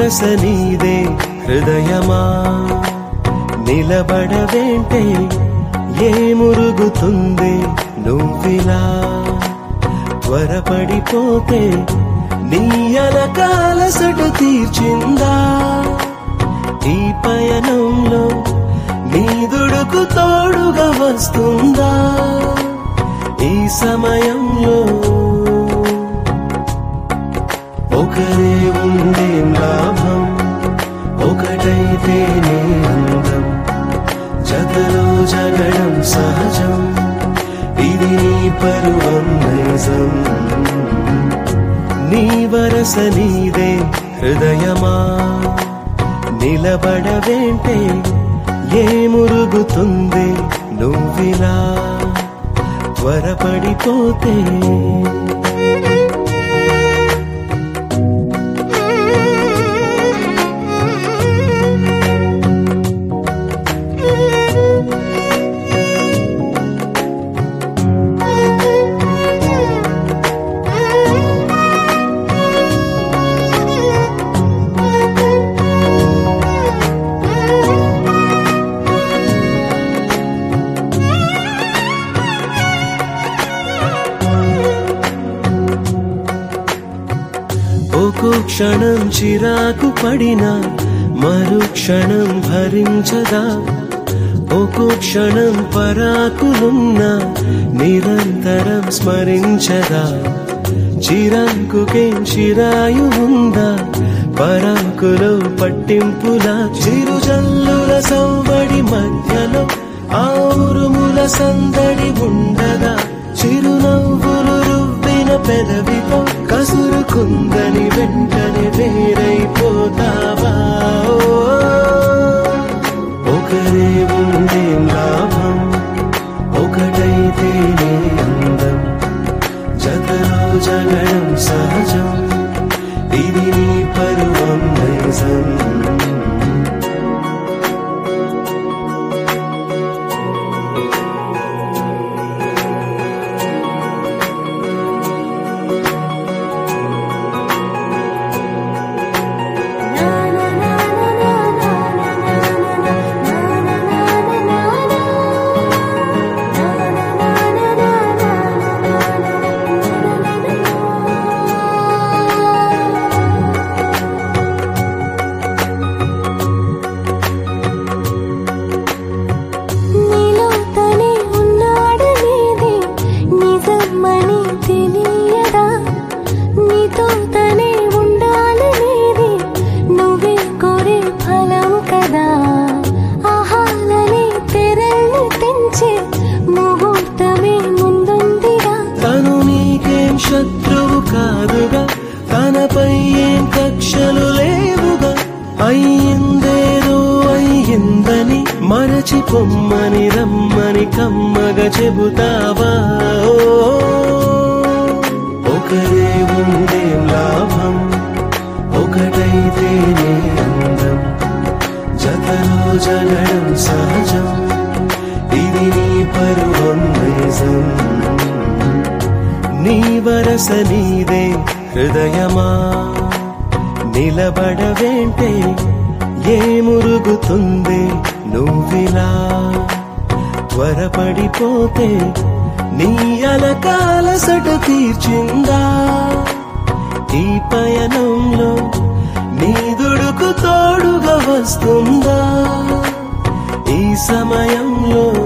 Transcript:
వరస నీదే హృదయమా నిలబడవేంటే ఏ మురుగుతుంది నువ్విలా త్వరపడిపోతే నీ అలకాలసట తీర్చిందా ఈ పయనంలో నీ దుడుకు తోడుగా వస్తుందా ఈ సమయంలో ఒకరే ఉండేం లాభం ఒకటైతేనే అందం జతలో జగడం సహజం ఇది నీ పరువం నైజం నీ వరస నీదే హృదయమా నిలబడవేంటే ఏ మురుగుతుంది నువ్విలా త్వరపడిపోతే ఒక్కో క్షణం చిరాకు పడినా మరు క్షణం భరించదా ఒక్కో క్షణం పరాకులున్నా నిరంతరం స్మరించదా చిరాకుకేం చిరాయు ఉందా పరాకులో పట్టింపులా చిరుజల్లుల సవ్వడి మధ్యలో ఆరుముల సందడి ఉండదా చిరునవ్వులు రువ్విన పెదవితో కసురుకుందని వెంటనే వేరైపోతావా ఓ, ఒకరే ఉండేం లాభం ఒకటైతేనే అందం జతలో జగడం సహజం ఇది నీ పరువం నైజం నీలో తనే ఉన్నాడనేది నిజమని తెలియదా నీతో తనే ఉండాలనేది నువ్వే కోరే ఫలం కదా ఆహాలని తెరల్ని తెంచే ముహూర్తమే ముందుందిగా తను నీకేం శత్రువు కాదుగా తనపై ఏం కక్షలు లేవుగా అయ్యిందేదో అయ్యిందని మరచి పొమ్మని రమ్మని కమ్మగా చెబుతావా ఓ, ఒకరే ఉండేం లాభం ఒకటైతేనే అందం జతలో జగడం సహజం ఇది నీ పరువం నైజం నీ వరస నీదే హృదయమా నిలబడవేంటే ఏ మురుగుతుంది నువ్విలా త్వరపడిపోతే నీ అలకాలసట తీర్చిందా ఈ పయనంలో నీ దుడుకు తోడుగా వస్తుందా ఈ సమయంలో